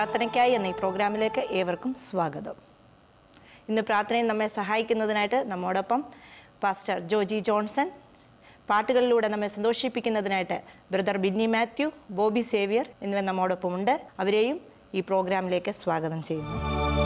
പ്രാർത്ഥനയ്ക്കായി എന്ന ഈ പ്രോഗ്രാമിലേക്ക് ഏവർക്കും സ്വാഗതം ഇന്ന് പ്രാർത്ഥനയിൽ നമ്മെ സഹായിക്കുന്നതിനായിട്ട് നമ്മോടൊപ്പം പാസ്റ്റർ ജോജി ജോൺസൺ പാട്ടുകളിലൂടെ നമ്മെ സന്തോഷിപ്പിക്കുന്നതിനായിട്ട് ബ്രദർ ബിന്നി മാത്യു ബോബി സേവിയർ എന്നിവർ നമ്മോടൊപ്പമുണ്ട് അവരെയും ഈ പ്രോഗ്രാമിലേക്ക് സ്വാഗതം ചെയ്യുന്നു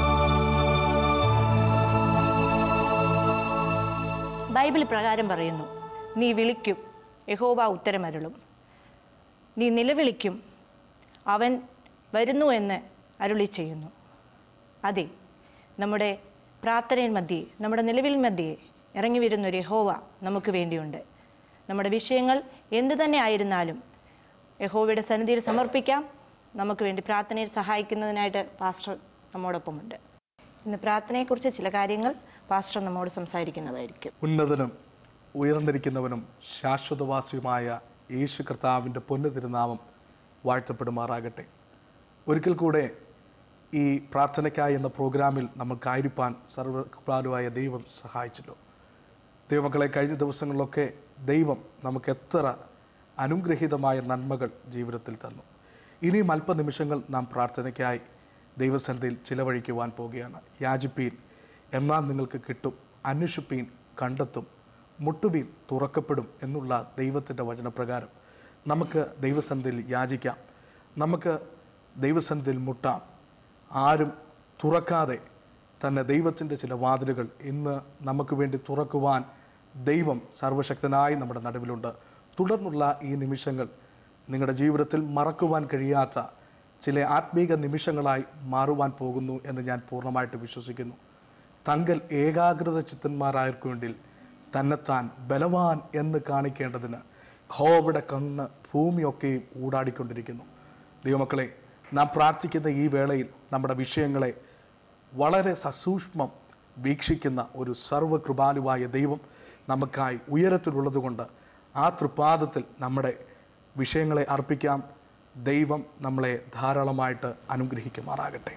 ബൈബിൾ പ്രകാരം പറയുന്നു നീ വിളിക്കും യഹോവ ഉത്തരമരുളും നീ നിലവിളിക്കും അവൻ വരുന്നു എന്ന് അരുളി ചെയ്യുന്നു അതെ നമ്മുടെ പ്രാർത്ഥനയിൽ മധ്യേ നമ്മുടെ നിലവിൽ മധ്യേ ഇറങ്ങി വരുന്ന ഒരു യഹോവ നമുക്ക് വേണ്ടിയുണ്ട് നമ്മുടെ വിഷയങ്ങൾ എന്തു തന്നെ ആയിരുന്നാലും യഹോവയുടെ സന്നിധിയിൽ സമർപ്പിക്കാം നമുക്ക് വേണ്ടി പ്രാർത്ഥനയിൽ സഹായിക്കുന്നതിനായിട്ട് പാസ്റ്റർ നമ്മോടൊപ്പമുണ്ട് ഇന്ന് പ്രാർത്ഥനയെക്കുറിച്ച് ചില കാര്യങ്ങൾ പാസ്റ്റർ നമ്മോട് സംസാരിക്കുന്നതായിരിക്കും ഉന്നതനും ഉയർന്നിരിക്കുന്നവനും ശാശ്വതവാസിയുമായ യേശു കർത്താവിൻ്റെ പൊന്നു തിരുനാമം വാഴ്ത്തപ്പെടുമാറാകട്ടെ ഒരിക്കൽ കൂടെ ഈ പ്രാർത്ഥനയ്ക്കായി എന്ന പ്രോഗ്രാമിൽ നമുക്കായിരിക്കാൻ സർവകൃപാലുവായ ദൈവം സഹായിച്ചല്ലോ ദൈവമക്കളെ കഴിഞ്ഞ ദിവസങ്ങളിലൊക്കെ ദൈവം നമുക്ക് എത്ര അനുഗ്രഹീതമായ നന്മകൾ ജീവിതത്തിൽ തന്നു ഇനിയും അല്പനിമിഷങ്ങൾ നാം പ്രാർത്ഥനയ്ക്കായി ദൈവസന്നിധിയിൽ ചിലവഴിക്കുവാൻ പോവുകയാണ് യാചിപ്പീൻ എന്നാൽ നിങ്ങൾക്ക് കിട്ടും അന്വേഷിപ്പീൻ കണ്ടെത്തും മുട്ടുവീൻ തുറക്കപ്പെടും എന്നുള്ള ദൈവത്തിൻ്റെ വചനപ്രകാരം നമുക്ക് ദൈവസന്നിധിയിൽ യാചിക്കാം നമുക്ക് ദൈവസന്നിധിയിൽ മുട്ടാം ആരും തുറക്കാതെ തന്നെ ദൈവത്തിൻ്റെ ചില വാതിലുകൾ ഇന്ന് നമുക്ക് വേണ്ടി തുറക്കുവാൻ ദൈവം സർവശക്തനായി നമ്മുടെ നടുവിലുണ്ട് തുടർന്നുള്ള ഈ നിമിഷങ്ങൾ നിങ്ങളുടെ ജീവിതത്തിൽ മറക്കുവാൻ കഴിയാത്ത ചില ആത്മീക നിമിഷങ്ങളായി മാറുവാൻ പോകുന്നു എന്ന് ഞാൻ പൂർണ്ണമായിട്ട് വിശ്വസിക്കുന്നു തങ്കൽ ഏകാഗ്രത ചിത്തന്മാരായവർക്ക് വേണ്ടി തന്നെത്താൻ ബലവാൻ എന്ന് കാണിക്കേണ്ടതിന് ഹോവിടെ കണ്ണ് ഭൂമിയൊക്കെയും ഊടാടിക്കൊണ്ടിരിക്കുന്നു ദൈവമക്കളെ നാം പ്രാർത്ഥിക്കുന്ന ഈ വേളയിൽ നമ്മുടെ വിഷയങ്ങളെ വളരെ സസൂക്ഷ്മം വീക്ഷിക്കുന്ന ഒരു സർവകൃപാലുവായ ദൈവം നമുക്കായി ഉയരത്തിലുള്ളതുകൊണ്ട് ആ തൃപാദത്തിൽ നമ്മുടെ വിഷയങ്ങളെ അർപ്പിക്കാം ദൈവം നമ്മളെ ധാരാളമായിട്ട് അനുഗ്രഹിക്കുമാറാകട്ടെ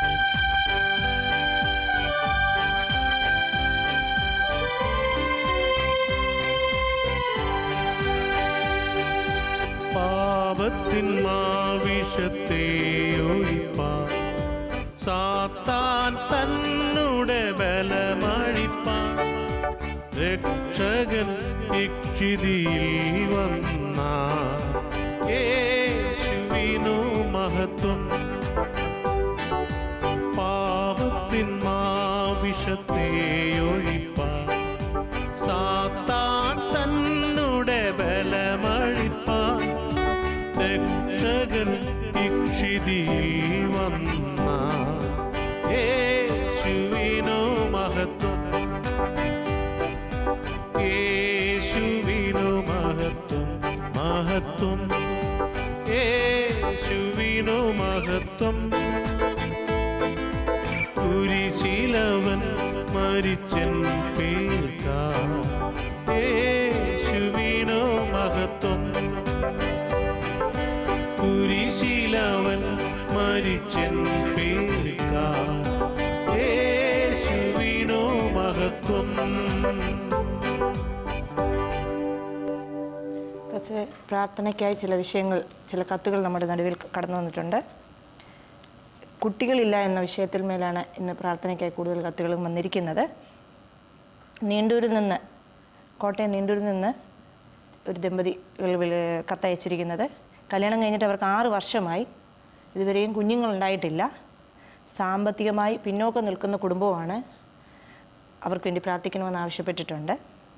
പാപത്തിൻ മാവിഷത്തെ ഒഴിപ്പാൻ സാത്താൻ തന്നുടെ ബലമഴിപ്പാൻ രക്ഷകൻ ഇക്ഷിതിയിൽ വന്ന യേശുവിനു മഹത്വം പാപത്തിൻ മാവിഷത്തെ ഒഴിപ്പാൻ സാത്താൻ തന്നുടെ ബലമഴിപ്പാൻ രക്ഷകൻ ഇക്ഷിതിയിൽ വന്ന യേശുവിനു മഹത്വം യേശുവിനു മഹത്വം മഹത്വം യേശുവിനു മഹത്വം കുരിശിലവൻ മരിച്ചൻ പേർക്ക യേശുവിനോ മഹത്വം കുരിശിലവൻ മരിച്ചൻ പേർക്ക യേശുവിനോ മഹത്വം പക്ഷേ പ്രാർത്ഥനയ്ക്കായി ചില വിഷയങ്ങൾ ചില കത്തുകൾ നമ്മുടെ നടുവിൽ കടന്നു വന്നിട്ടുണ്ട് കുട്ടികളില്ല എന്ന വിഷയത്തിൽ മേലാണ് ഇന്ന് പ്രാർത്ഥനയ്ക്കായി കൂടുതൽ കത്തുകളും വന്നിരിക്കുന്നത് നീണ്ടൂരിൽ നിന്ന് കോട്ടയം നീണ്ടൂരിൽ നിന്ന് ഒരു ദമ്പതികൾ വിളി- കത്തയച്ചിരിക്കുന്നത് കല്യാണം കഴിഞ്ഞിട്ട് അവർക്ക് ആറ് വർഷമായി ഇതുവരെയും കുഞ്ഞുങ്ങളുണ്ടായിട്ടില്ല സാമ്പത്തികമായി പിന്നോക്കം നിൽക്കുന്ന കുടുംബമാണ് അവർക്ക് വേണ്ടി പ്രാർത്ഥിക്കണമെന്ന് ആവശ്യപ്പെട്ടിട്ടുണ്ട്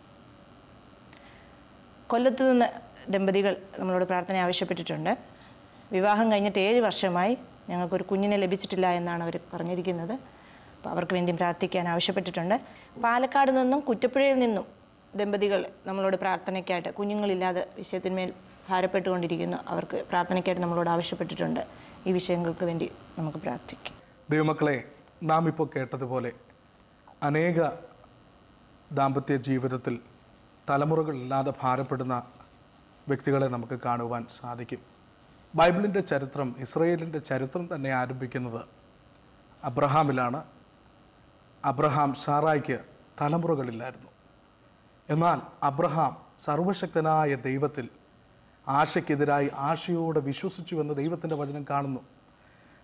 കൊല്ലത്ത് നിന്ന് ദമ്പതികൾ നമ്മളോട് പ്രാർത്ഥന ആവശ്യപ്പെട്ടിട്ടുണ്ട് വിവാഹം കഴിഞ്ഞിട്ട് ഏഴ് വർഷമായി ഞങ്ങൾക്കൊരു കുഞ്ഞിനെ ലഭിച്ചിട്ടില്ല എന്നാണ് അവർ പറഞ്ഞിരിക്കുന്നത് അപ്പോൾ അവർക്ക് വേണ്ടി പ്രാർത്ഥിക്കാൻ ആവശ്യപ്പെട്ടിട്ടുണ്ട് പാലക്കാട് നിന്നും കുറ്റപ്പുഴയിൽ നിന്നും ദമ്പതികൾ നമ്മളോട് പ്രാർത്ഥനയ്ക്കായിട്ട് കുഞ്ഞുങ്ങളില്ലാതെ വിഷയത്തിന്മേൽ ഭാരപ്പെട്ടുകൊണ്ടിരിക്കുന്നു അവർക്ക് പ്രാർത്ഥനയ്ക്കായിട്ട് നമ്മളോട് ആവശ്യപ്പെട്ടിട്ടുണ്ട് ഈ വിഷയങ്ങൾക്ക് വേണ്ടി നമുക്ക് പ്രാർത്ഥിക്കാം ദൈവമക്കളെ നാം ഇപ്പോൾ കേട്ടതുപോലെ അനേക ദാമ്പത്യ ജീവിതത്തിൽ തലമുറകളില്ലാതെ ഭാരപ്പെടുന്ന വ്യക്തികളെ നമുക്ക് കാണുവാൻ സാധിക്കും ബൈബിളിൻ്റെ ചരിത്രം ഇസ്രയേലിൻ്റെ ചരിത്രം തന്നെ ആരംഭിക്കുന്നത് അബ്രഹാമിലാണ് അബ്രഹാം സാറായിക്ക് തലമുറകളില്ലായിരുന്നു എന്നാൽ അബ്രഹാം സർവശക്തനായ ദൈവത്തിൽ ആശയ്ക്കെതിരായി ആശയോടെ വിശ്വസിച്ചുവെന്ന് ദൈവത്തിൻ്റെ വചനം കാണുന്നു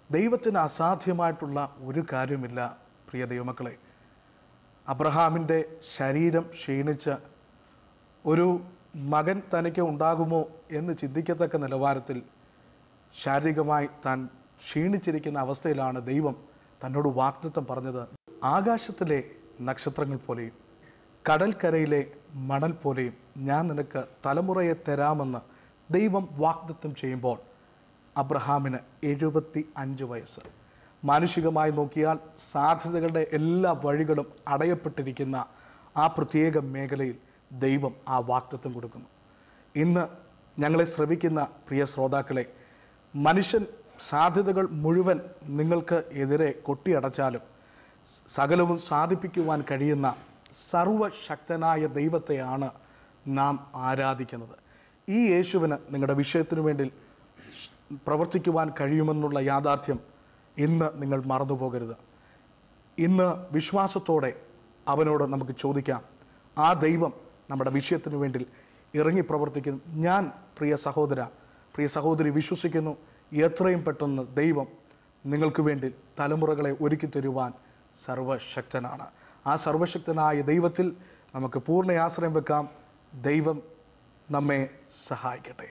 ദൈവത്തിന് അസാധ്യമായിട്ടുള്ള ഒരു കാര്യമില്ല പ്രിയ ദൈവമക്കളെ അബ്രഹാമിൻ്റെ ശരീരം ക്ഷീണിച്ച് ഒരു മകൻ തനിക്ക് ഉണ്ടാകുമോ എന്ന് ചിന്തിക്കത്തക്ക നിലവാരത്തിൽ ശാരീരികമായി താൻ ക്ഷീണിച്ചിരിക്കുന്ന അവസ്ഥയിലാണ് ദൈവം തന്നോട് വാക്തത്വം പറഞ്ഞത് ആകാശത്തിലെ നക്ഷത്രങ്ങൾ പോലെയും കടൽക്കരയിലെ മണൽ പോലെയും ഞാൻ നിനക്ക് തലമുറയെ തരാമെന്ന് ദൈവം വാഗ്ദത്വം ചെയ്യുമ്പോൾ അബ്രഹാമിന് എഴുപത്തി അഞ്ച് വയസ്സ് മാനുഷികമായി നോക്കിയാൽ സാധ്യതകളുടെ എല്ലാ വഴികളും അടയപ്പെട്ടിരിക്കുന്ന ആ പ്രത്യേക മേഖലയിൽ ദൈവം ആ വാക്തത്വം കൊടുക്കുന്നു ഇന്ന് ഞങ്ങളെ ശ്രവിക്കുന്ന പ്രിയ ശ്രോതാക്കളെ മനുഷ്യൻ സാധ്യതകൾ മുഴുവൻ നിങ്ങൾക്ക് എതിരെ കൊട്ടിയടച്ചാലും സ് സകലവും സാധിപ്പിക്കുവാൻ കഴിയുന്ന സർവശക്തനായ ദൈവത്തെയാണ് നാം ആരാധിക്കുന്നത് ഈ യേശുവിന് നിങ്ങളുടെ വിഷയത്തിനു വേണ്ടി പ്രവർത്തിക്കുവാൻ കഴിയുമെന്നുള്ള യാഥാർത്ഥ്യം ഇന്ന് നിങ്ങൾ മറന്നുപോകരുത് ഇന്ന് വിശ്വാസത്തോടെ അവനോട് നമുക്ക് ചോദിക്കാം ആ ദൈവം നമ്മുടെ വിഷയത്തിന് വേണ്ടി ഇറങ്ങി പ്രവർത്തിക്കുന്നു ഞാൻ പ്രിയ സഹോദര പ്രിയ സഹോദരി വിശ്വസിക്കുന്നു എത്രയും പെട്ടെന്ന് ദൈവം നിങ്ങൾക്ക് വേണ്ടി തലമുറകളെ ഒരുക്കി തരുവാൻ സർവശക്തനാണ് ആ സർവശക്തനായ ദൈവത്തിൽ നമുക്ക് പൂർണ്ണ ആശ്രയം വെക്കാം ദൈവം നമ്മെ സഹായിക്കട്ടെ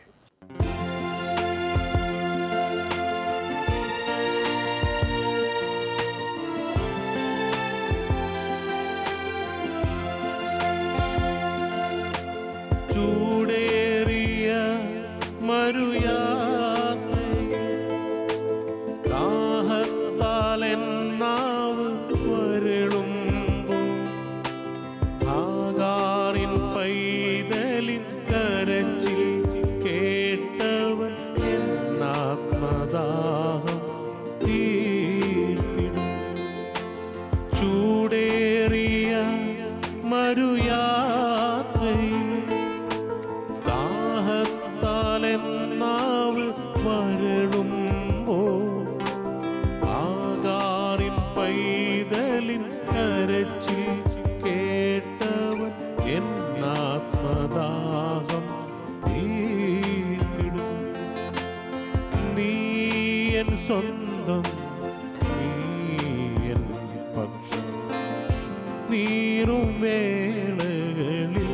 ചൂടേറിയ മരുയാത്ര ദാഹത്താലെന്നാവ് വരളുമ്പോ ആകാറിൻ പൈതലിൻ കരച്ചിൽ കേട്ടവൻ എന്നാത്മദാഹം തീർത്തിടും ചൂടേറിയ മരുയാത്രയിൽ ദാഹത്താലെന്നാവ് വരളുമ്പോ ആകാറിൻ പൈതലിൻ കരച്ചിൽ കേട്ടവൻ എന്നാത്മദാഹം തീർത്തിടും നീയൻ സ്വന്തം നീയൻ പക്ഷം നീറും വേളകളിൽ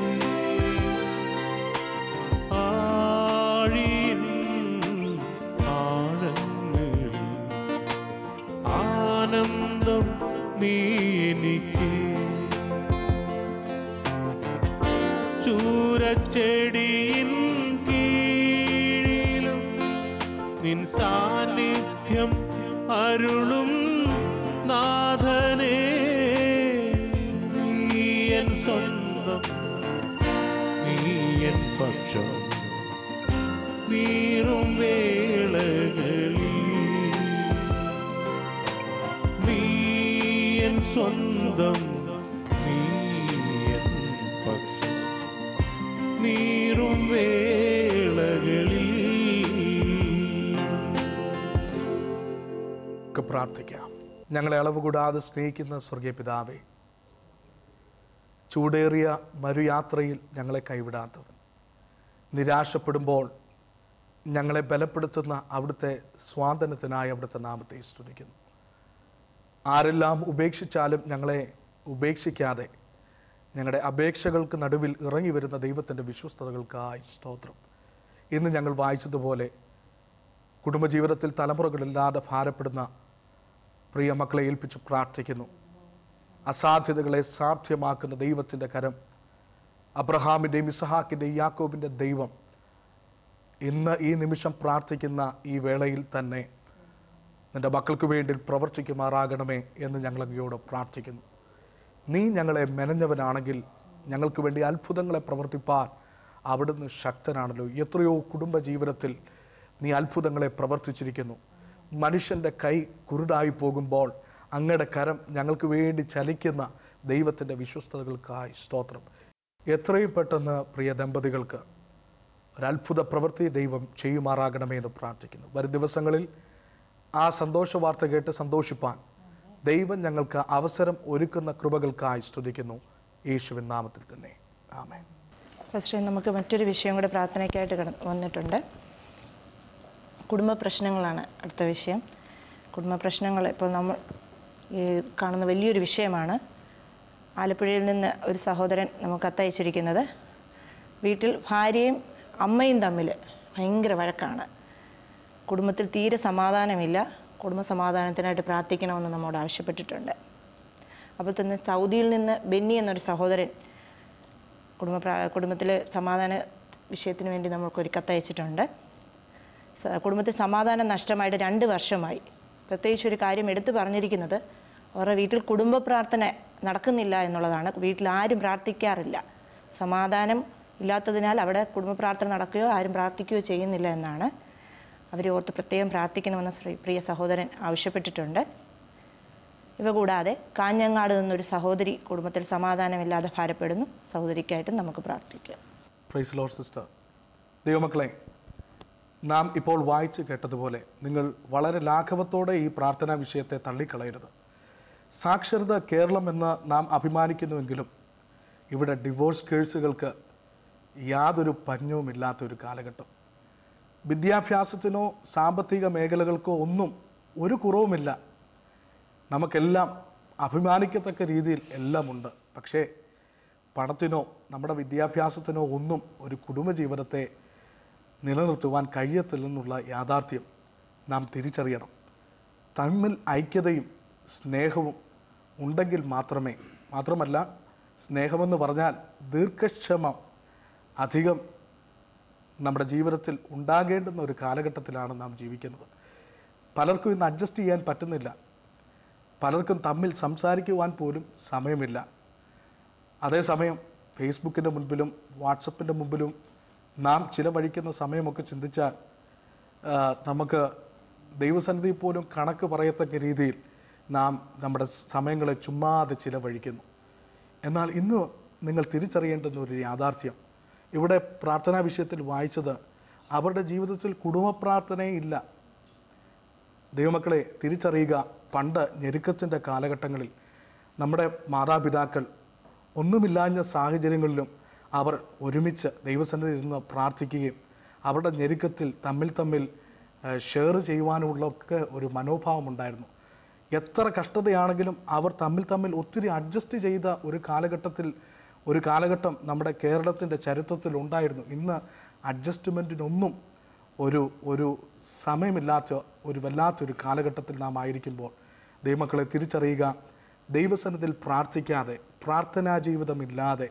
ആഴിൻ ആഴങ്ങളിൽ ആനന്ദം നീ എനിക്ക് ചൂരച്ചെടിയിൻ കീഴിലും നിൻ സാന്നിധ്യം അരുളും നാഥനേ നീയൻ സ്വന്തം നീയൻ പക്ഷം നീറും വേളകളിൽ നീയൻ സ്വന്തം നീയൻ പക്ഷം നീറും വേളകളിൽ ഒക്കെ പ്രാർത്ഥിക്കാം ഞങ്ങളെ അളവ് കൂടാതെ സ്നേഹിക്കുന്ന സ്വർഗീയ പിതാവേ ചൂടേറിയ മരുയാത്രയിൽ ഞങ്ങളെ കൈവിടാത്തവൻ നിരാശപ്പെടുമ്പോൾ ഞങ്ങളെ ബലപ്പെടുത്തുന്ന അവിടുത്തെ സ്വാതന്ത്ര്യത്തിനായി അവിടുത്തെ നാമത്തെ സ്തുതിക്കുന്നു ആരെല്ലാം ഉപേക്ഷിച്ചാലും ഞങ്ങളെ ഉപേക്ഷിക്കാതെ ഞങ്ങളുടെ അപേക്ഷകൾക്ക് നടുവിൽ ഇറങ്ങി വരുന്ന ദൈവത്തിൻ്റെ വിശ്വസ്തതകൾക്കായി സ്തോത്രം ഇന്ന് ഞങ്ങൾ വായിച്ചതുപോലെ കുടുംബജീവിതത്തിൽ തലമുറകളില്ലാതെ ഭാരപ്പെടുന്ന പ്രിയ മക്കളെ ഏൽപ്പിച്ച് പ്രാർത്ഥിക്കുന്നു അസാധ്യതകളെ സാധ്യമാക്കുന്ന ദൈവത്തിൻ്റെ കരം അബ്രഹാമിൻ്റെയും ഇസഹാക്കിൻ്റെയും യാക്കോബിൻ്റെ ദൈവം ഇന്ന് ഈ നിമിഷം പ്രാർത്ഥിക്കുന്ന ഈ വേളയിൽ തന്നെ നിൻ്റെ മക്കൾക്ക് വേണ്ടി പ്രവർത്തിക്കുമാറാകണമേ എന്ന് ഞങ്ങൾ അങ്ങയോട് പ്രാർത്ഥിക്കുന്നു നീ ഞങ്ങളെ മെനഞ്ഞവനാണെങ്കിൽ ഞങ്ങൾക്ക് വേണ്ടി അത്ഭുതങ്ങളെ പ്രവർത്തിപ്പാൻ അവിടുന്ന് ശക്തനാണല്ലോ എത്രയോ കുടുംബ ജീവിതത്തിൽ നീ അത്ഭുതങ്ങളെ പ്രവർത്തിച്ചിരിക്കുന്നു മനുഷ്യൻ്റെ കൈ കുരുടായി പോകുമ്പോൾ അങ്ങയുടെ കരം ഞങ്ങൾക്ക് വേണ്ടി ചലിക്കുന്ന ദൈവത്തിൻ്റെ വിശ്വസ്തതകൾക്കായി സ്തോത്രം എത്രയും പെട്ടെന്ന് പ്രിയ ദമ്പതികൾക്ക് ഒരത്ഭുത പ്രവൃത്തി ദൈവം ചെയ്യുമാറാകണമേ എന്ന് പ്രാർത്ഥിക്കുന്നു വരും ദിവസങ്ങളിൽ ആ സന്തോഷ വാർത്ത കേട്ട് സന്തോഷിപ്പാൻ ദൈവം ഞങ്ങൾക്ക് അവസരം ഒരുക്കുന്ന കൃപകൾക്കായി സ്തുതിക്കുന്നു യേശുവിൻ നാമത്തിൽ തന്നെ ആമേൻ ഫസ്റ്റ് നമുക്ക് മറ്റൊരു വിഷയം കൂടെ പ്രാർത്ഥനയ്ക്കായിട്ട് കട വന്നിട്ടുണ്ട് കുടുംബ പ്രശ്നങ്ങളാണ് അടുത്ത വിഷയം കുടുംബ പ്രശ്നങ്ങൾ ഇപ്പോൾ നമ്മൾ ഈ കാണുന്ന വലിയൊരു വിഷയമാണ് ആലപ്പുഴയിൽ നിന്ന് ഒരു സഹോദരൻ നമുക്ക് കത്തയച്ചിരിക്കുന്നത് വീട്ടിൽ ഭാര്യയും അമ്മയും തമ്മിൽ ഭയങ്കര വഴക്കാണ് കുടുംബത്തിൽ തീരെ സമാധാനമില്ല കുടുംബ സമാധാനത്തിനായിട്ട് പ്രാർത്ഥിക്കണമെന്ന് നമ്മോട് ആവശ്യപ്പെട്ടിട്ടുണ്ട് അപ്പോൾ തന്നെ സൗദിയിൽ നിന്ന് ബെന്നി എന്നൊരു സഹോദരൻ കുടുംബ പ്രാ- കുടുംബത്തിലെ സമാധാന വിഷയത്തിന് വേണ്ടി നമുക്കൊരു കത്തയച്ചിട്ടുണ്ട് സ- കുടുംബത്തിൽ സമാധാനം നഷ്ടമായിട്ട് രണ്ട് വർഷമായി പ്രത്യേകിച്ച് ഒരു കാര്യം എടുത്തു പറഞ്ഞിരിക്കുന്നത് അവരുടെ വീട്ടിൽ കുടുംബ പ്രാർത്ഥന നടക്കുന്നില്ല എന്നുള്ളതാണ് വീട്ടിൽ ആരും പ്രാർത്ഥിക്കാറില്ല സമാധാനം ഇല്ലാത്തതിനാൽ അവിടെ കുടുംബ പ്രാർത്ഥന നടക്കുകയോ ആരും പ്രാർത്ഥിക്കുകയോ ചെയ്യുന്നില്ല എന്നാണ് അവരെ ഓർത്ത് പ്രത്യേകം പ്രാർത്ഥിക്കണമെന്ന് ശ്രീ പ്രിയ സഹോദരൻ ആവശ്യപ്പെട്ടിട്ടുണ്ട് ഇവ കൂടാതെ കാഞ്ഞങ്ങാട് നിന്നൊരു സഹോദരി കുടുംബത്തിൽ സമാധാനമില്ലാതെ ഭാരപ്പെടുന്നു സഹോദരിക്കായിട്ടും നമുക്ക് പ്രാർത്ഥിക്കാം പ്രൈസ് ലോഡ് സിസ്റ്റർ ദൈവമക്കളെ നാം ഇപ്പോൾ വായിച്ച് കേട്ടതുപോലെ നിങ്ങൾ വളരെ ലാഘവത്തോടെ ഈ പ്രാർത്ഥനാ വിഷയത്തെ തള്ളിക്കളയരുത് സാക്ഷരത കേരളം എന്ന് നാം അഭിമാനിക്കുന്നുവെങ്കിലും ഇവിടെ ഡിവോഴ്സ് കേസുകൾക്ക് യാതൊരു പഞ്ഞവുമില്ലാത്തൊരു കാലഘട്ടം വിദ്യാഭ്യാസത്തിനോ സാമ്പത്തിക മേഖലകൾക്കോ ഒന്നും ഒരു കുറവുമില്ല നമുക്കെല്ലാം അഭിമാനിക്കത്തക്ക രീതിയിൽ എല്ലാമുണ്ട് പക്ഷേ പണത്തിനോ നമ്മുടെ വിദ്യാഭ്യാസത്തിനോ ഒന്നും ഒരു കുടുംബജീവിതത്തെ നിലനിർത്തുവാൻ കഴിയത്തില്ലെന്നുള്ള യാഥാർത്ഥ്യം നാം തിരിച്ചറിയണം തമ്മിൽ ഐക്യതയും സ്നേഹവും ഉണ്ടെങ്കിൽ മാത്രമേ മാത്രമല്ല സ്നേഹമെന്ന് പറഞ്ഞാൽ ദീർഘക്ഷമം അധികം നമ്മുടെ ജീവിതത്തിൽ ഉണ്ടാകേണ്ടുന്ന ഒരു കാലഘട്ടത്തിലാണ് നാം ജീവിക്കുന്നത് പലർക്കും ഇന്ന് അഡ്ജസ്റ്റ് ചെയ്യാൻ പറ്റുന്നില്ല പലർക്കും തമ്മിൽ സംസാരിക്കുവാൻ പോലും സമയമില്ല അതേസമയം ഫേസ്ബുക്കിൻ്റെ മുൻപിലും വാട്സപ്പിൻ്റെ മുമ്പിലും നാം ചിലവഴിക്കുന്ന സമയമൊക്കെ ചിന്തിച്ചാൽ ആ, നമുക്ക് ദൈവസന്നിധി പോലും കണക്ക് പറയത്തക്ക രീതിയിൽ നാം നമ്മുടെ സമയങ്ങളെ ചുമ്മാതെ ചിലവഴിക്കുന്നു എന്നാൽ ഇന്ന് നിങ്ങൾ തിരിച്ചറിയേണ്ടുന്ന ഒരു യാഥാർത്ഥ്യം ഇവിടെ പ്രാർത്ഥനാ വിഷയത്തിൽ വായിച്ചത് അവരുടെ ജീവിതത്തിൽ കുടുംബ പ്രാർത്ഥനയേ ഇല്ല ദൈവമക്കളെ തിരിച്ചറിയുക പണ്ട് ഞെരുക്കത്തിൻ്റെ കാലഘട്ടങ്ങളിൽ നമ്മുടെ മാതാപിതാക്കൾ ഒന്നുമില്ലാഞ്ഞ സാഹചര്യങ്ങളിലും അവർ ഒരുമിച്ച് ദൈവസന്നിധിയിൽ ഇരുന്ന് പ്രാർത്ഥിക്കുകയും അവരുടെ ഞെരുക്കത്തിൽ തമ്മിൽ തമ്മിൽ ഏഹ്, ഷെയർ ചെയ്യുവാനുമുള്ളൊക്കെ ഒരു മനോഭാവമുണ്ടായിരുന്നു എത്ര കഷ്ടതയാണെങ്കിലും അവർ തമ്മിൽ തമ്മിൽ ഒത്തിരി അഡ്ജസ്റ്റ് ചെയ്ത ഒരു കാലഘട്ടത്തിൽ ഒരു കാലഘട്ടം നമ്മുടെ കേരളത്തിൻ്റെ ചരിത്രത്തിൽ ഉണ്ടായിരുന്നു ഇന്ന് അഡ്ജസ്റ്റ്മെൻറ്റിനൊന്നും ഒരു ഒരു സമയമില്ലാത്ത ഒരു വല്ലാത്തൊരു കാലഘട്ടത്തിൽ നാം ആയിരിക്കുമ്പോൾ ദൈവമക്കളെ തിരിച്ചറിയുക ദൈവസന്നിധിയിൽ പ്രാർത്ഥിക്കാതെ പ്രാർത്ഥനാ ജീവിതമില്ലാതെ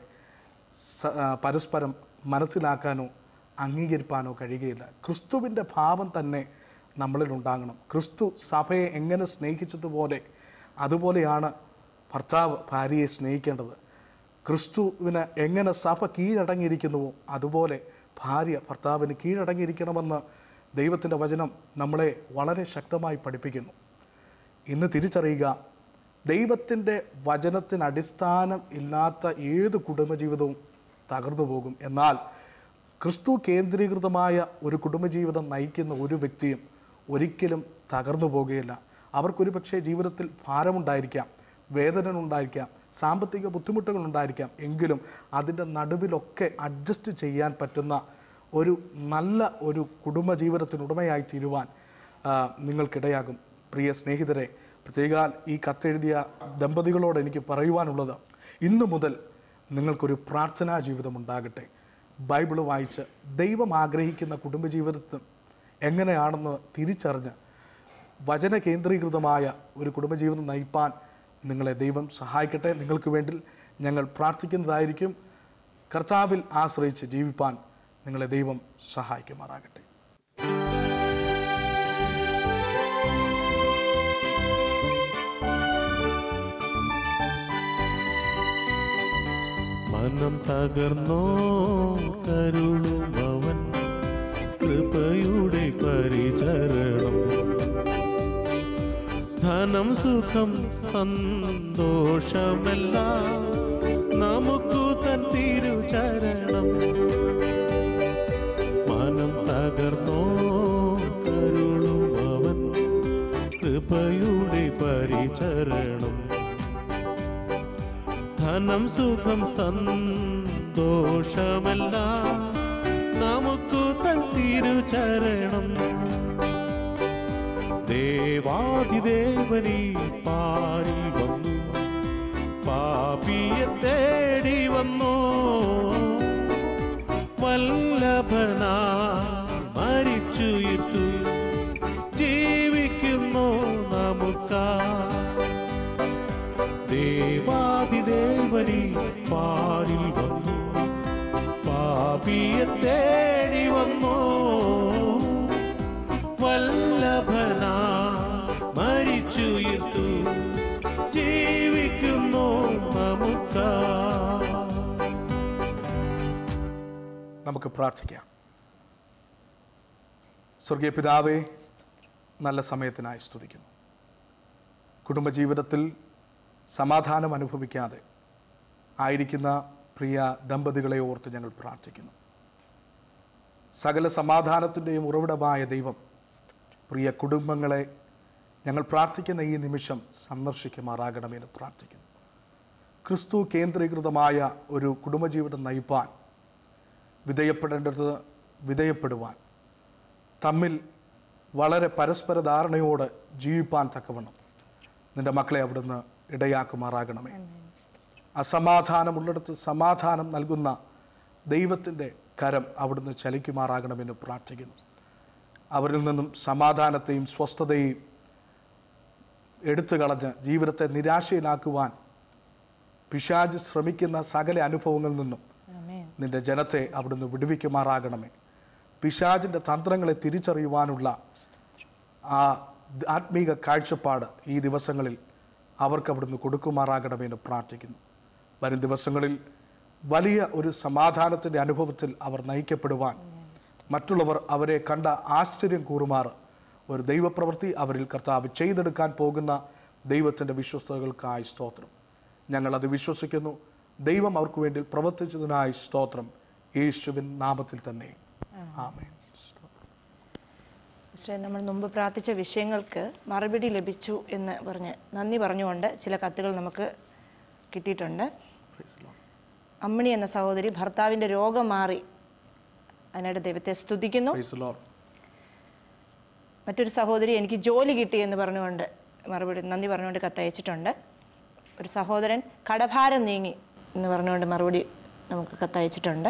സ- ആ, പരസ്പരം മനസ്സിലാക്കാനോ അംഗീകരിപ്പാനോ കഴിയുകയില്ല ക്രിസ്തുവിൻ്റെ ഭാവം തന്നെ നമ്മളിൽ ഉണ്ടാകണം ക്രിസ്തു സഭയെ എങ്ങനെ സ്നേഹിച്ചതുപോലെ അതുപോലെയാണ് ഭർത്താവ് ഭാര്യയെ സ്നേഹിക്കേണ്ടത് ക്രിസ്തുവിന് എങ്ങനെ സഭ കീഴടങ്ങിയിരിക്കുന്നുവോ അതുപോലെ ഭാര്യ ഭർത്താവിന് കീഴടങ്ങിയിരിക്കണമെന്ന് ദൈവത്തിൻ്റെ വചനം നമ്മളെ വളരെ ശക്തമായി പഠിപ്പിക്കുന്നു ഇന്ന് തിരിച്ചറിയുക ദൈവത്തിൻ്റെ വചനത്തിന് അടിസ്ഥാനം ഇല്ലാത്ത ഏത് കുടുംബജീവിതവും തകർന്നു പോകും എന്നാൽ ക്രിസ്തു കേന്ദ്രീകൃതമായ ഒരു കുടുംബജീവിതം നയിക്കുന്ന ഒരു വ്യക്തിയും ഒരിക്കലും തകർന്നു പോകുകയില്ല അവർക്കൊരു പക്ഷേ ജീവിതത്തിൽ ഭാരമുണ്ടായിരിക്കാം വേദന ഉണ്ടായിരിക്കാം സാമ്പത്തിക ബുദ്ധിമുട്ടുകൾ ഉണ്ടായിരിക്കാം എങ്കിലും അതിൻ്റെ നടുവിലൊക്കെ അഡ്ജസ്റ്റ് ചെയ്യാൻ പറ്റുന്ന ഒരു നല്ല ഒരു കുടുംബജീവിതത്തിനുടമയായി തീരുവാൻ ആ, നിങ്ങൾക്കിടയാകും പ്രിയ സ്നേഹിതരെ പ്രത്യേകാൽ ഈ കത്തെഴുതിയ ദമ്പതികളോട് എനിക്ക് പറയുവാനുള്ളത് ഇന്നു മുതൽ നിങ്ങൾക്കൊരു പ്രാർത്ഥനാ ജീവിതം ഉണ്ടാകട്ടെ ബൈബിൾ വായിച്ച് ദൈവം ആഗ്രഹിക്കുന്ന കുടുംബജീവിതത്തിൽ എങ്ങനെയാണെന്ന് തിരിച്ചറിഞ്ഞ് വചന കേന്ദ്രീകൃതമായ ഒരു കുടുംബജീവിതം നയിപ്പാൻ നിങ്ങളെ ദൈവം സഹായിക്കട്ടെ നിങ്ങൾക്ക് വേണ്ടി ഞങ്ങൾ പ്രാർത്ഥിക്കുന്നതായിരിക്കും കർത്താവിൽ ആശ്രയിച്ച് ജീവിപ്പാൻ നിങ്ങളെ ദൈവം സഹായിക്കുമാറാകട്ടെ മനം തകർന്നോ കരുളുമവൻ കൃപയുടെ പരിചരണം ധനം സുഖം സന്തോഷമെല്ലാം നമുക്കു തൻ തിരുചരണം മനം തകർന്നോ കരുളുമവൻ കൃപയുടെ പരിചരണം ധനം സുഖം സന്തോഷമെല്ലാം നമുക്കു തൻ തിരുചരണം ദേവാതിദേവനീ പാരിൽ വന്നു പാപിയെ തേടി വന്നു വല്ലഭനാ മരിച്ചുയിർത്തു ജീവിക്കുന്നു നമുക്കാ ദേവാതിദേവനി പാരിൽ വന്നു പാപിയെ തേടി വന്നു വല്ലഭനാ മരിച്ചുയിർത്തു ജീവിക്കുന്നു നമുക്കാ നമുക്ക് പ്രാർത്ഥിക്കാം സ്വർഗീയ പിതാവേ നല്ല സമയത്തിനായി സ്തുതിക്കുന്നു കുടുംബജീവിതത്തിൽ സമാധാനം അനുഭവിക്കാതെ ആയിരിക്കുന്ന പ്രിയ ദമ്പതികളെ ഓർത്ത് ഞങ്ങൾ പ്രാർത്ഥിക്കുന്നു സകല സമാധാനത്തിൻ്റെയും ഉറവിടമായ ദൈവം പ്രിയ കുടുംബങ്ങളെ ഞങ്ങൾ പ്രാർത്ഥിക്കുന്ന ഈ നിമിഷം സന്ദർശിക്കുമാറാകണമെന്ന് പ്രാർത്ഥിക്കുന്നു ക്രിസ്തു കേന്ദ്രീകൃതമായ ഒരു കുടുംബജീവിതം നയിപ്പാൻ വിധേയപ്പെടേണ്ടത് വിധേയപ്പെടുവാൻ തമ്മിൽ വളരെ പരസ്പര ധാരണയോട് ജീവിപ്പാൻ തക്കവണ്ണം നിന്റെ മക്കളെ അവിടുന്ന് ഇടയാക്കുമാറാകണമേ അസമാധാനമുള്ളിടത്ത് സമാധാനം നൽകുന്ന ദൈവത്തിൻ്റെ കരം അവിടുന്ന് ചലിക്കുമാറാകണമെന്ന് പ്രാർത്ഥിക്കുന്നു അവരിൽ നിന്നും സമാധാനത്തെയും സ്വസ്ഥതയും എടുത്തു കളഞ്ഞ് ജീവിതത്തെ നിരാശയിലാക്കുവാൻ പിശാജ് ശ്രമിക്കുന്ന സകല അനുഭവങ്ങളിൽ നിന്നും ആമേൻ നിന്റെ ജനത്തെ അവിടുന്ന് വിടുവിക്കുമാറാകണമേ പിശാജിൻ്റെ തന്ത്രങ്ങളെ തിരിച്ചറിയുവാനുള്ള ആ ആത്മീക കാഴ്ചപ്പാട് ഈ ദിവസങ്ങളിൽ അവർക്ക് അവിടുന്ന് കൊടുക്കുമാറാകണമെന്ന് പ്രാർത്ഥിക്കുന്നു വരും ദിവസങ്ങളിൽ വലിയ ഒരു സമാധാനത്തിൻ്റെ അനുഭവത്തിൽ അവർ നയിക്കപ്പെടുവാൻ മറ്റുള്ളവർ അവരെ കണ്ട ആശ്ചര്യം കൂറുമാറ് ഒരു ദൈവപ്രവൃത്തി അവരിൽ കർത്താവ് ചെയ്തെടുക്കാൻ പോകുന്ന ദൈവത്തിൻ്റെ വിശ്വസ്തകൾക്കായി സ്തോത്രം ഞങ്ങളത് വിശ്വസിക്കുന്നു ദൈവം അവർക്ക് വേണ്ടി പ്രവർത്തിച്ചതിനായി സ്തോത്രം യേശുവിൻ നാമത്തിൽ തന്നെ ആമേൻ പക്ഷേ നമ്മൾ മുമ്പ് പ്രാർത്ഥിച്ച വിഷയങ്ങൾക്ക് മറുപടി ലഭിച്ചു എന്ന് പറഞ്ഞ് നന്ദി പറഞ്ഞുകൊണ്ട് ചില കത്തുകൾ നമുക്ക് കിട്ടിയിട്ടുണ്ട് Praise the Lord. അമ്മിണി എന്ന സഹോദരി ഭർത്താവിൻ്റെ രോഗം മാറി അതിനായിട്ട് ദൈവത്തെ സ്തുതിക്കുന്നു Praise the Lord. മറ്റൊരു സഹോദരി എനിക്ക് ജോലി കിട്ടി എന്ന് പറഞ്ഞുകൊണ്ട് മറുപടി നന്ദി പറഞ്ഞുകൊണ്ട് കത്തയച്ചിട്ടുണ്ട് ഒരു സഹോദരൻ കടഭാരം നീങ്ങി എന്ന് പറഞ്ഞുകൊണ്ട് മറുപടി നമുക്ക് കത്തയച്ചിട്ടുണ്ട്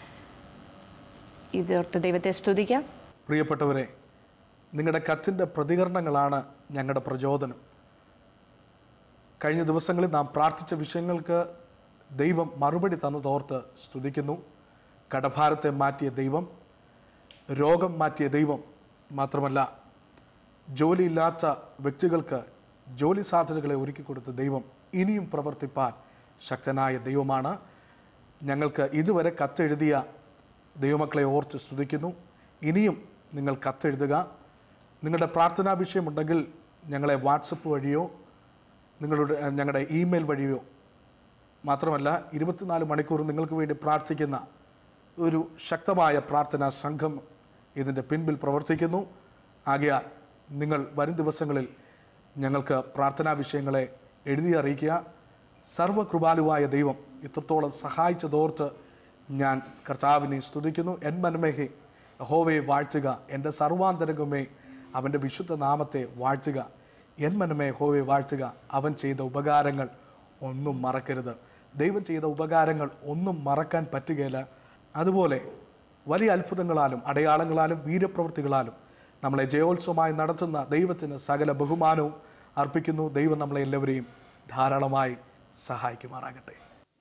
ഇതോർത്ത് ദൈവത്തെ സ്തുതിക്കാം പ്രിയപ്പെട്ടവരെ നിങ്ങളുടെ കത്തിൻ്റെ പ്രതികരണങ്ങളാണ് ഞങ്ങളുടെ പ്രചോദനം കഴിഞ്ഞ ദിവസങ്ങളിൽ നാം പ്രാർത്ഥിച്ച വിഷയങ്ങൾക്ക് ദൈവം മറുപടി തന്നതോർത്ത് സ്തുതിക്കുന്നു കടഭാരത്തെ മാറ്റിയ ദൈവം രോഗം മാറ്റിയ ദൈവം മാത്രമല്ല ജോലിയില്ലാത്ത വ്യക്തികൾക്ക് ജോലി സാധ്യതകളെ ഒരുക്കി കൊടുത്ത ദൈവം ഇനിയും പ്രവർത്തിപ്പാൻ ശക്തനായ ദൈവമാണ് ഞങ്ങൾക്ക് ഇതുവരെ കത്തെഴുതിയ ദൈവമക്കളെ ഓർത്ത് സ്തുതിക്കുന്നു ഇനിയും നിങ്ങൾ കത്തെഴുതുക നിങ്ങളുടെ പ്രാർത്ഥനാ വിഷയമുണ്ടെങ്കിൽ ഞങ്ങളെ വാട്സപ്പ് വഴിയോ നിങ്ങളുടെ ഏഹ്, ഞങ്ങളുടെ ഇമെയിൽ വഴിയോ മാത്രമല്ല ഇരുപത്തിനാല് മണിക്കൂർ നിങ്ങൾക്ക് വേണ്ടി പ്രാർത്ഥിക്കുന്ന ഒരു ശക്തമായ പ്രാർത്ഥനാ സംഘം ഇതിൻ്റെ പിൻപിൽ പ്രവർത്തിക്കുന്നു ആകയാൽ നിങ്ങൾ വരും ദിവസങ്ങളിൽ ഞങ്ങൾക്ക് പ്രാർത്ഥനാ വിഷയങ്ങളെ എഴുതി അറിയിക്കുക സർവകൃപാലുവായ ദൈവം ഇത്രത്തോളം സഹായിച്ചതോർത്ത് ഞാൻ കർത്താവിനെ സ്തുതിക്കുന്നു എൻ മനമേഹെ യഹോവയെ വാഴ്ത്തുക എൻ്റെ സർവാന്തരംഗമേ അവൻ്റെ വിശുദ്ധ നാമത്തെ വാഴ്ത്തുക എൻ മനമേ യഹോവയെ വാഴ്ത്തുക അവൻ ചെയ്ത ഉപകാരങ്ങൾ ഒന്നും മറക്കരുത് ദൈവം ചെയ്ത ഉപകാരങ്ങൾ ഒന്നും മറക്കാൻ പറ്റുകയില്ല അതുപോലെ വലിയ അത്ഭുതങ്ങളാലും അടയാളങ്ങളാലും വീരപ്രവൃത്തികളാലും നമ്മളെ ജയോത്സവമായി നടത്തുന്ന ദൈവത്തിന് സകല ബഹുമാനവും അർപ്പിക്കുന്നു ദൈവം നമ്മളെ എല്ലാവരെയും ധാരാളമായി സഹായിക്കുമാറാകട്ടെ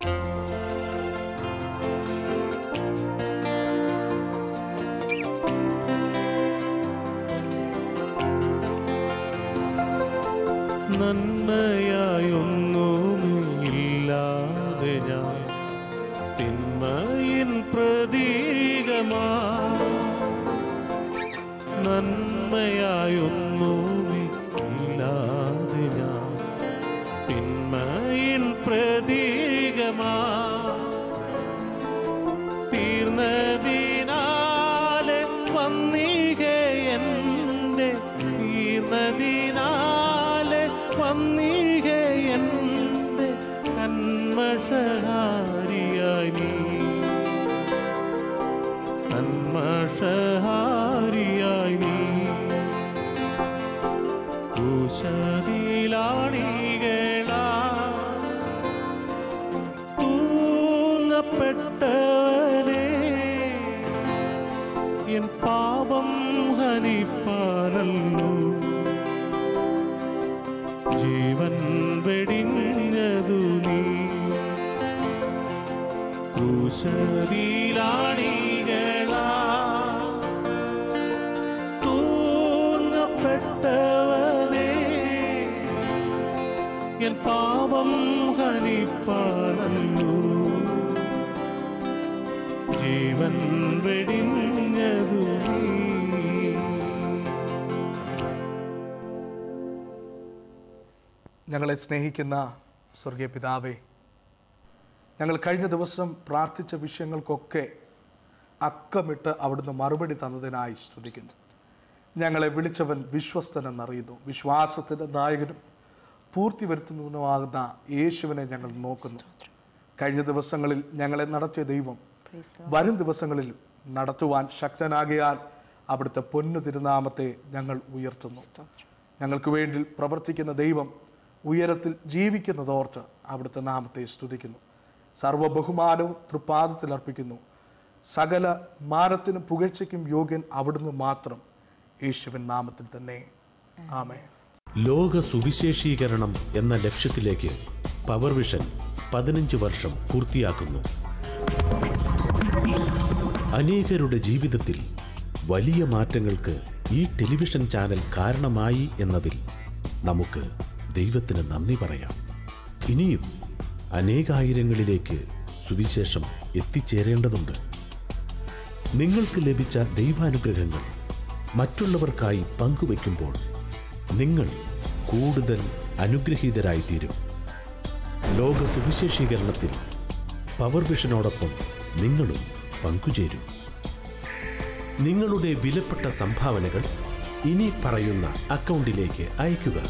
നന്മയായൊന്നുമില്ലാതെ ഞാൻ തിന്മയിൻ പ്രതീകമാ നന്മയായൊന്നുമില്ലാതെ ഞാൻ തിന്മയിൻ പ്രതീകമാ തീർന്നതിനാലെ വന്നിക എൻ്റെ തീർന്നതിനാലെ വന്നിക എൻ്റെ കന്മഷഹാരിയായി നീ കന്മഷഹാരിയായി നീ എൻ പാപം ഹനിപ്പാനല്ലോ ജീവൻ വെടിഞ്ഞതു നീ ക്രൂശരീലാണികളാ തൂങ്ങപ്പെട്ടവനേ എൻ പാപം ഹനിപ്പാനല്ലോ ജീവൻ വെടിഞ്ഞതു നീ ഞങ്ങളെ സ്നേഹിക്കുന്ന സ്വർഗീയ പിതാവേ ഞങ്ങൾ കഴിഞ്ഞ ദിവസം പ്രാർത്ഥിച്ച വിഷയങ്ങൾക്കൊക്കെ അക്കമിട്ട് അവിടുന്ന് മറുപടി തന്നതിനായി സ്തുതിക്കുന്നു ഞങ്ങളെ വിളിച്ചവൻ വിശ്വസ്തനെന്നറിയുന്നു വിശ്വാസത്തിൻ്റെ നായകനും പൂർത്തി വരുത്തുന്നവനുമാകുന്ന യേശുവിനെ ഞങ്ങൾ നോക്കുന്നു കഴിഞ്ഞ ദിവസങ്ങളിൽ ഞങ്ങളെ നടത്തിയ ദൈവം വരും ദിവസങ്ങളിൽ നടത്തുവാൻ ശക്തനാകിയാൽ അവിടുത്തെ പൊന്നു തിരുനാമത്തെ ഞങ്ങൾ ഉയർത്തുന്നു ഞങ്ങൾക്ക് വേണ്ടി പ്രവർത്തിക്കുന്ന ദൈവം ഉയരത്തിൽ ജീവിക്കുന്നതോർത്ത് അവിടുത്തെ നാമത്തെ സ്തുതിക്കുന്നു സർവ ബഹുമാനവും തൃപ്പാദത്തിൽ അർപ്പിക്കുന്നു സകല മാനത്തിനും പുകഴ്ചയ്ക്കും യോഗ്യൻ അവിടുന്ന് മാത്രം യേശുവിൻ നാമത്തിൽ തന്നെ ആമേ ലോക സുവിശേഷീകരണം എന്ന ലക്ഷ്യത്തിലേക്ക് പവർ വിഷൻ പതിനഞ്ച് വർഷം പൂർത്തിയാക്കുന്നു അനേകരുടെ ജീവിതത്തിൽ വലിയ മാറ്റങ്ങൾക്ക് ഈ ടെലിവിഷൻ ചാനൽ കാരണമായി എന്നതിൽ നമുക്ക് ദൈവത്തിന് നന്ദി പറയാം ഇനിയും അനേകായിരങ്ങളിലേക്ക് സുവിശേഷം എത്തിച്ചേരേണ്ടതുണ്ട് നിങ്ങൾക്ക് ലഭിച്ച ദൈവാനുഗ്രഹങ്ങൾ മറ്റുള്ളവർക്കായി പങ്കുവെക്കുമ്പോൾ നിങ്ങൾ കൂടുതൽ അനുഗ്രഹീതരായിത്തീരും ലോക സുവിശേഷീകരണത്തിൽ പവർ വിഷനോടൊപ്പം നിങ്ങളും പങ്കുചേരും നിങ്ങളുടെ വിലപ്പെട്ട സംഭാവനകൾ ഇനി പറയുന്ന അക്കൗണ്ടിലേക്ക് അയയ്ക്കുക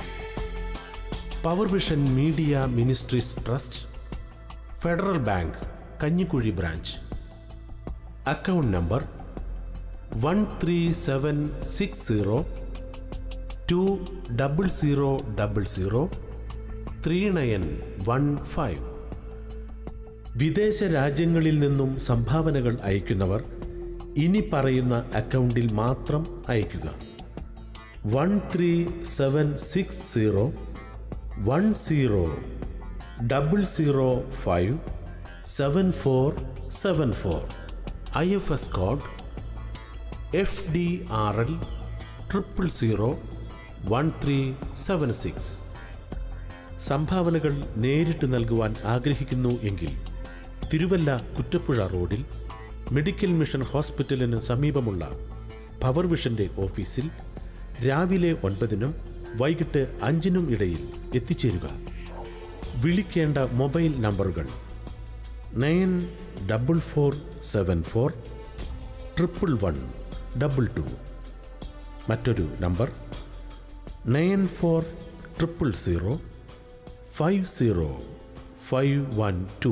power vision media ministries trust federal bank Kanjikuzhi branch account number one three seven six zero two double zero double zero three nine one five വിദേശ രാജ്യങ്ങളിൽ നിന്നും സംഭാവനകൾ അയക്കുന്നവർ ഇനി പറയുന്ന അക്കൗണ്ടിൽ മാത്രം അയയ്ക്കുക one three seven six zero one zero double zero five seven four seven four I F S code F D R L triple zero one three seven six സംഭാവനകൾ നേരിട്ട് നൽകുവാൻ ആഗ്രഹിക്കുന്നു എങ്കിൽ തിരുവല്ല കുറ്റപ്പുഴ റോഡിൽ മെഡിക്കൽ മിഷൻ ഹോസ്പിറ്റലിന് സമീപമുള്ള പവർ വിഷന്റെ ഓഫീസിൽ രാവിലെ ഒൻപതിനും വൈകിട്ട് അഞ്ചിനും ഇടയിൽ എത്തിച്ചേരുക വിളിക്കേണ്ട മൊബൈൽ നമ്പറുകൾ nine double four seven four triple one double two മറ്റൊരു number nine four triple zero five zero five one two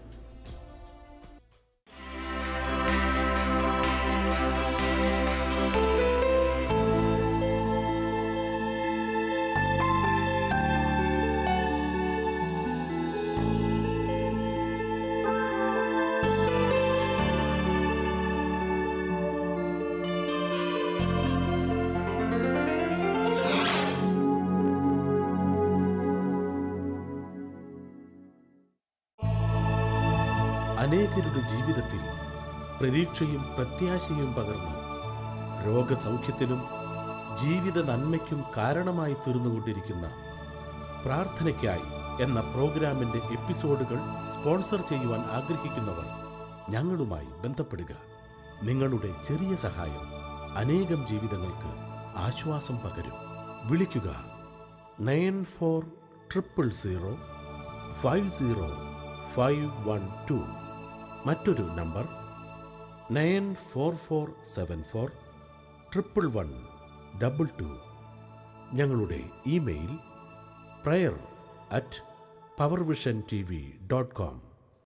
അനേകരുടെ ജീവിതത്തിൽ പ്രതീക്ഷയും പ്രത്യാശയും പകർന്ന് രോഗസൗഖ്യത്തിനും ജീവിത നന്മയ്ക്കും കാരണമായി തീർന്നുകൊണ്ടിരിക്കുന്ന പ്രാർത്ഥനയ്ക്കായി എന്ന പ്രോഗ്രാമിന്റെ എപ്പിസോഡുകൾ സ്പോൺസർ ചെയ്യുവാൻ ആഗ്രഹിക്കുന്നവർ ഞങ്ങളുമായി ബന്ധപ്പെടുക നിങ്ങളുടെ ചെറിയ സഹായം അനേകം ജീവിതങ്ങൾക്ക് ആശ്വാസം പകരും വിളിക്കുക nine four triple zero five zero five one two മറ്റൊരു number nine four four seven four triple one double two ഞങ്ങളുടെ email prayer at power vision T V dot com